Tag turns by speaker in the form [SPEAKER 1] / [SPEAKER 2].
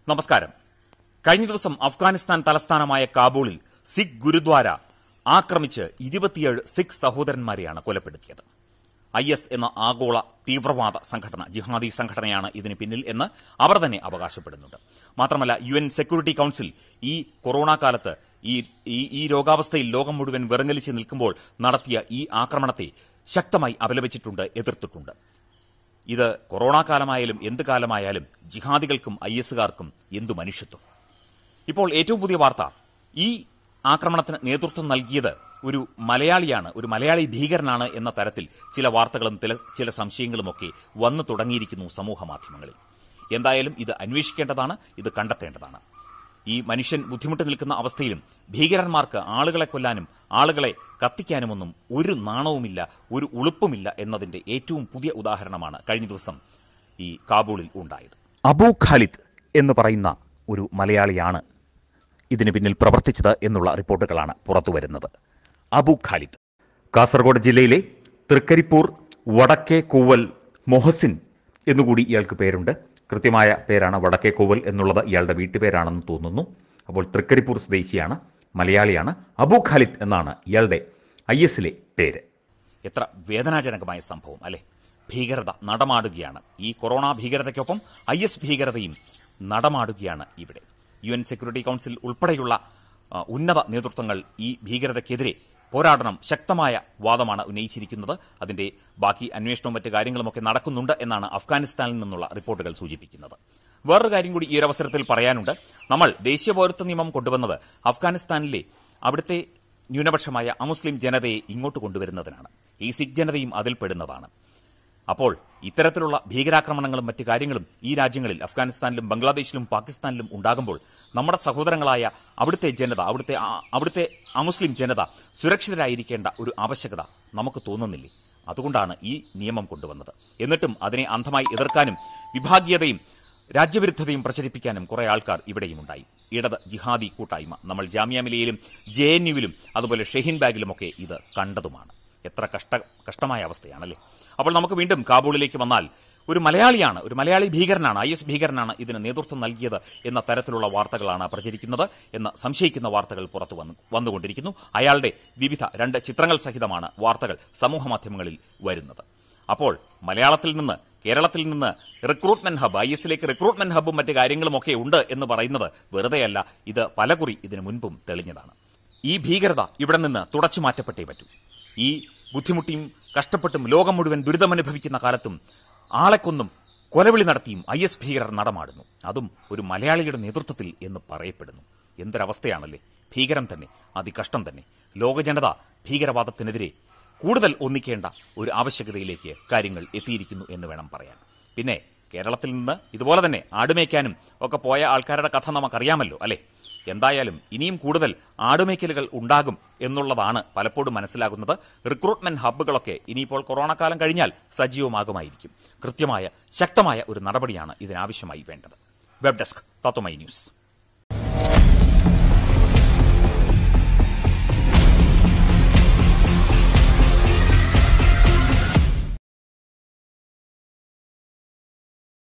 [SPEAKER 1] നമസ്കാരം കഴിഞ്ഞ ദിവസം അഫ്ഗാനിസ്ഥാൻ തലസ്ഥാനമായ കാബൂളിൽ സിഖ് ഗുരുദ്വാര ആക്രമിച്ച് ഇരുപത്തിയേഴ് സിഖ് സഹോദരന്മാരെയാണ് കൊലപ്പെടുത്തിയത് ഐ എസ് എന്ന ആഗോള തീവ്രവാദ സംഘടന ജിഹാദി സംഘടനയാണ് ഇതിന് പിന്നിൽ എന്ന് അവർ തന്നെ അവകാശപ്പെടുന്നുണ്ട് മാത്രമല്ല യു എൻ സെക്യൂരിറ്റി കൌൺസിൽ ഈ കൊറോണ കാലത്ത് ഈ ഈ- ഈ രോഗാവസ്ഥയിൽ ലോകം മുഴുവൻ വിറങ്ങലിച്ച് നിൽക്കുമ്പോൾ നടത്തിയ ഈ ആക്രമണത്തെ ശക്തമായി അപലപിച്ചിട്ടുണ്ട് എതിർത്തിട്ടുണ്ട് ഇത് കൊറോണ കാലമായാലും എന്ത് കാലമായാലും ജിഹാദികൾക്കും ഐ എസുകാർക്കും എന്തു മനുഷ്യത്വം ഇപ്പോൾ ഏറ്റവും പുതിയ വാർത്ത ഈ ആക്രമണത്തിന് നേതൃത്വം നൽകിയത് ഒരു മലയാളിയാണ് ഒരു മലയാളി ഭീകരനാണ് എന്ന തരത്തിൽ ചില വാർത്തകളും ചില ചില സംശയങ്ങളുമൊക്കെ വന്നു തുടങ്ങിയിരിക്കുന്നു സമൂഹ മാധ്യമങ്ങളിൽ എന്തായാലും ഇത് അന്വേഷിക്കേണ്ടതാണ് ഇത് കണ്ടെത്തേണ്ടതാണ് ഈ മനുഷ്യൻ ബുദ്ധിമുട്ട് നിൽക്കുന്ന അവസ്ഥയിലും ഭീകരന്മാർക്ക് ആളുകളെ കൊല്ലാനും ആളുകളെ കത്തിക്കാനുമൊന്നും ഒരു നാണവുമില്ല ഒരു ഉളുപ്പുമില്ല എന്നതിന്റെ ഏറ്റവും പുതിയ ഉദാഹരണമാണ് കഴിഞ്ഞ ദിവസം ഈ കാബൂളിൽ ഉണ്ടായത്
[SPEAKER 2] അബു ഖാലിദ് എന്ന് പറയുന്ന ഒരു മലയാളിയാണ് ഇതിന് പിന്നിൽ പ്രവർത്തിച്ചത് എന്നുള്ള റിപ്പോർട്ടുകളാണ് പുറത്തുവരുന്നത് അബു ഖാലിദ് കാസർഗോഡ് ജില്ലയിലെ തൃക്കരിപ്പൂർ വടക്കേ കൂവൽ മൊഹസിൻ എന്നുകൂടി ഇയാൾക്ക് പേരുണ്ട് കൃത്യമായ പേരാണ് വടക്കേ കൂവൽ എന്നുള്ളത് ഇയാളുടെ വീട്ടുപേരാണെന്ന് തോന്നുന്നു അപ്പോൾ തൃക്കരിപ്പൂർ സ്വദേശിയാണ് മലയാളിയാണ് അബു ഖാലിദ് എന്നാണ് ഇയാളുടെ ഐ എസിലെ പേര്
[SPEAKER 1] എത്ര വേദനാജനകമായ സംഭവം അല്ലെ ഭീകരത നടമാടുകയാണ് ഈ കൊറോണ ഭീകരതയ്ക്കൊപ്പം ഐ എസ് ഭീകരതയും നടമാടുകയാണ് ഇവിടെ യു എൻ സെക്യൂരിറ്റി കൌൺസിൽ ഉൾപ്പെടെയുള്ള ആ, ഉന്നത നേതൃത്വങ്ങൾ ഈ ഭീകരതയ്ക്കെതിരെ പോരാടണം ശക്തമായ വാദമാണ് ഉന്നയിച്ചിരിക്കുന്നത് അതിന്റെ ബാക്കി അന്വേഷണവും മറ്റു കാര്യങ്ങളുമൊക്കെ നടക്കുന്നുണ്ട് എന്നാണ് അഫ്ഗാനിസ്ഥാനിൽ നിന്നുള്ള റിപ്പോർട്ടുകൾ സൂചിപ്പിക്കുന്നത് വേറൊരു കാര്യം കൂടി ഈ ഒരു അവസരത്തിൽ പറയാനുണ്ട് നമ്മൾ ദേശീയ പൗരത്വ നിയമം കൊണ്ടുവന്നത് അഫ്ഗാനിസ്ഥാനിലെ അവിടുത്തെ ന്യൂനപക്ഷമായ അമുസ്ലിം ജനതയെ ഇങ്ങോട്ട് കൊണ്ടുവരുന്നതിനാണ് ഈ സിഖ് ജനതയും അതിൽ പെടുന്നതാണ് അപ്പോൾ ഇത്തരത്തിലുള്ള ഭീകരാക്രമണങ്ങളും മറ്റു കാര്യങ്ങളും ഈ രാജ്യങ്ങളിൽ അഫ്ഗാനിസ്ഥാനിലും ബംഗ്ലാദേശിലും പാകിസ്ഥാനിലും ഉണ്ടാകുമ്പോൾ നമ്മുടെ സഹോദരങ്ങളായ അവിടുത്തെ ജനത അവിടുത്തെ ആ- അവിടുത്തെ അമുസ്ലിം ജനത സുരക്ഷിതരായിരിക്കേണ്ട ഒരു ആവശ്യകത നമുക്ക് തോന്നുന്നില്ലേ അതുകൊണ്ടാണ് ഈ നിയമം കൊണ്ടുവന്നത് എന്നിട്ടും അതിനെ അന്ധമായി എതിർക്കാനും വിഭാഗീയതയും രാജ്യവിരുദ്ധതയും പ്രചരിപ്പിക്കാനും കുറെ ആൾക്കാർ ഇവിടെയും ഉണ്ടായി ഇടത് ജിഹാദി കൂട്ടായ്മ നമ്മൾ ജാമ്യ മിലിയയിലും ജെ എൻ യുവിലും അതുപോലെ ഷെഹിൻ ബാഗിലുമൊക്കെ ഇത് കണ്ടതുമാണ് എത്ര കഷ്ട കഷ്ടമായ അവസ്ഥയാണല്ലേ അപ്പോൾ നമുക്ക് വീണ്ടും കാബൂളിലേക്ക് വന്നാൽ ഒരു മലയാളിയാണ് ഒരു മലയാളി ഭീകരനാണ് ഐ എസ് ഭീകരനാണ് ഇതിന് നേതൃത്വം നൽകിയത് എന്ന തരത്തിലുള്ള വാർത്തകളാണ് പ്രചരിക്കുന്നത് എന്ന് സംശയിക്കുന്ന വാർത്തകൾ പുറത്തു വന്നു വന്നുകൊണ്ടിരിക്കുന്നു അയാളുടെ വിവിധ രണ്ട് ചിത്രങ്ങൾ സഹിതമാണ് വാർത്തകൾ സമൂഹമാധ്യമങ്ങളിൽ വരുന്നത് അപ്പോൾ മലയാളത്തിൽ നിന്ന് കേരളത്തിൽ നിന്ന് റിക്രൂട്ട്മെന്റ് ഹബ്ബ് ഐ എസിലേക്ക് റിക്രൂട്ട്മെന്റ് ഹബ്ബും മറ്റു കാര്യങ്ങളുമൊക്കെ ഉണ്ട് എന്ന് പറയുന്നത് വെറുതെയല്ല ഇത് പലകുറി ഇതിനു മുൻപും തെളിഞ്ഞതാണ് ഈ ഭീകരത ഇവിടെ നിന്ന് തുടച്ചു മാറ്റപ്പെട്ടേ പറ്റൂ ഈ ബുദ്ധിമുട്ടിയും കഷ്ടപ്പെട്ടും ലോകം മുഴുവൻ ദുരിതമനുഭവിക്കുന്ന കാലത്തും ആളെ കൊന്നും കൊലവിളി നടത്തിയും ഐ എസ് ഭീകരർ നടമാടുന്നു അതും ഒരു മലയാളിയുടെ നേതൃത്വത്തിൽ എന്ന് പറയപ്പെടുന്നു എന്തൊരവസ്ഥയാണല്ലേ ഭീകരം തന്നെ അതികഷ്ടം തന്നെ ലോകജനത ഭീകരവാദത്തിനെതിരെ കൂടുതൽ ഒന്നിക്കേണ്ട ഒരു ആവശ്യകതയിലേക്ക് കാര്യങ്ങൾ എത്തിയിരിക്കുന്നു എന്ന് വേണം പറയാൻ പിന്നെ കേരളത്തിൽ നിന്ന് ഇതുപോലെ തന്നെ ആടുമേയ്ക്കാനും ഒക്കെ പോയ ആൾക്കാരുടെ കഥ നമുക്കറിയാമല്ലോ അല്ലേ എന്തായാലും ഇനിയും കൂടുതൽ ആടുമേക്കലുകൾ ഉണ്ടാകും എന്നുള്ളതാണ് പലപ്പോഴും മനസ്സിലാകുന്നത് റിക്രൂട്ട്മെന്റ് ഹബ്ബുകളൊക്കെ ഇനിയിപ്പോൾ കൊറോണ കാലം കഴിഞ്ഞാൽ സജീവമാകുമായിരിക്കും കൃത്യമായ ശക്തമായ ഒരു നടപടിയാണ് ഇതിനാവശ്യമായി വേണ്ടത് വെബ് ഡെസ്ക് തത്വമൈ ന്യൂസ്